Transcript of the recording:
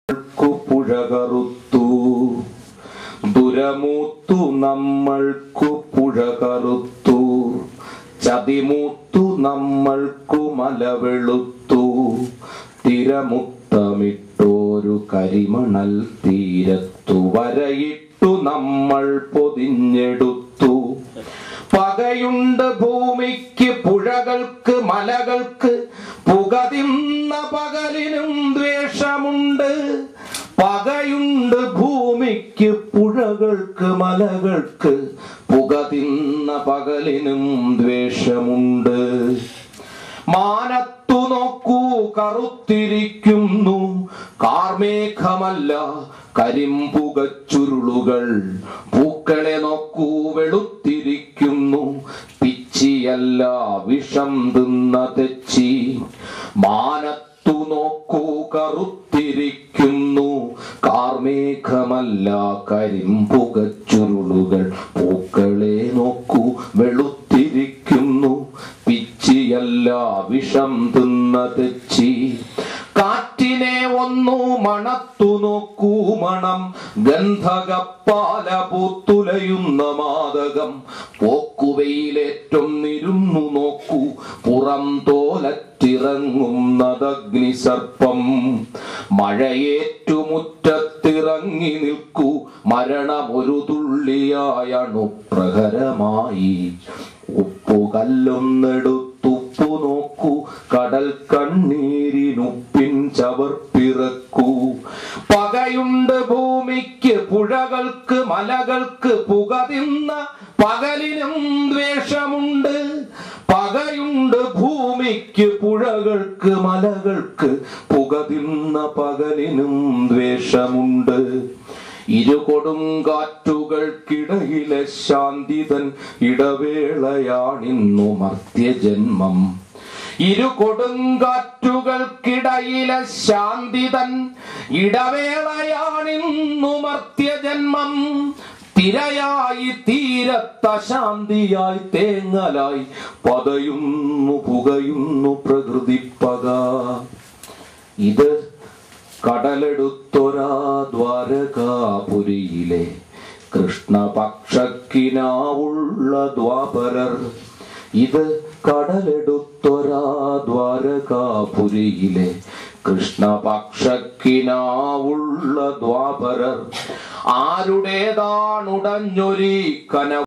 നമ്മൾക്കു പുഴ കറുത്തു ദുരമൂത്തു നമ്മൾക്കു പുഴ കറുത്തു ചതിമൂത്തു നമ്മൾക്കു മല വെളുത്തു തിരമുത്തമിട്ടോരു കരിമണൽ തീരത്തു വരയിട്ടു നമ്മൾ പൊതിഞ്ഞെടുത്തു പകയുണ്ട് ഭൂമിക്ക് പുഴകൾക്ക് മലകൾക്ക് പുകതിന്ന പകലിനും ദ്വേഷമുണ്ട് പകയുണ്ട് ഭൂമിക്ക് പുഴകൾക്ക് മലകൾക്ക് പുകതിന്ന പകലിനും ദ്വേഷമുണ്ട് മാനത്തു നോക്കൂ കറുത്തിരിക്കുന്നു കാർമേഘമല്ല കരിമ്പുകച്ചുരുളുകൾ പൂക്കളെ നോക്കൂ വെളുത്തിരിക്കുന്നു പിച്ചിയല്ല വിഷം തിന്ന തെച്ചി മാനത്തു നോക്കൂ കറുത്തിരിക്കുന്നു കാർമേഘമല്ല കരിമ്പുകച്ചുരുളുകൾ പൂക്കളെ നോക്കൂ വെളുത്തിരിക്കുന്നു പിച്ചിയല്ല വിഷം തിന്ന തെച്ചി കാറ്റിനെ ഒന്നു മണത്തു നോക്കൂ മണം ഗന്ധകപ്പാല പൂത്തുലയുന്ന മാതകം പോക്കുവയിലേറ്റം നിരുന്നു നോക്കൂ പുറം തോലറ്റിറങ്ങുന്നതഗ്നി സർപ്പം മഴയേറ്റുമുറ്റത്തിറങ്ങി നിൽക്കൂ മരണമൊരു തുള്ളിയായണു പ്രഹരമായി ഉപ്പുകല്ലൊന്നെടുത്തുപ്പു നോക്കൂ കടൽ കണ്ണീരിനുപ്പിൻ ചവർപ്പിറക്കൂ പകയുണ്ട് ഭൂമിക്ക് പുഴകൾക്ക് മലകൾക്ക് പുകതിന്ന പകലിനും ദ്വേഷമുണ്ട് പകയുണ്ട് ഭൂമിക്ക് പുഴകൾക്ക് മലകൾക്ക് പുകതിന്ന പകലിനും ദ്വേഷമുണ്ട് ഇരു കൊടുങ്കാറ്റുകൾക്കിടയിലെ ശാന്തിതൻ ഇടവേളയാണിന്നു മർത്യജന്മം ഇരു കൊടുങ്കാറ്റുകൾക്കിടയിലെ ശാന്തിതൻ ഇടവേളയാണിന്നു മർത്യജന്മം തിരയായി തീരത്ത ശാന്തിയായി തേങ്ങലായി പതയുന്നു പുകയുന്നു പ്രകൃതിപ്പക ഇത് കടലെടുത്തൊരാ ദ്വാരകാപുരിയിലെ കൃഷ്ണപക്ഷക്കിനാവുള്ള ദ്വാപരർ ഇത് കടലെടുത്തൊരാ ദ്വാരകാപുരിയിലെ കൃഷ്ണപക്ഷക്കിനാവുള്ള ദ്വാപരർ ആരുടേതാണുടഞ്ഞൊരീ കന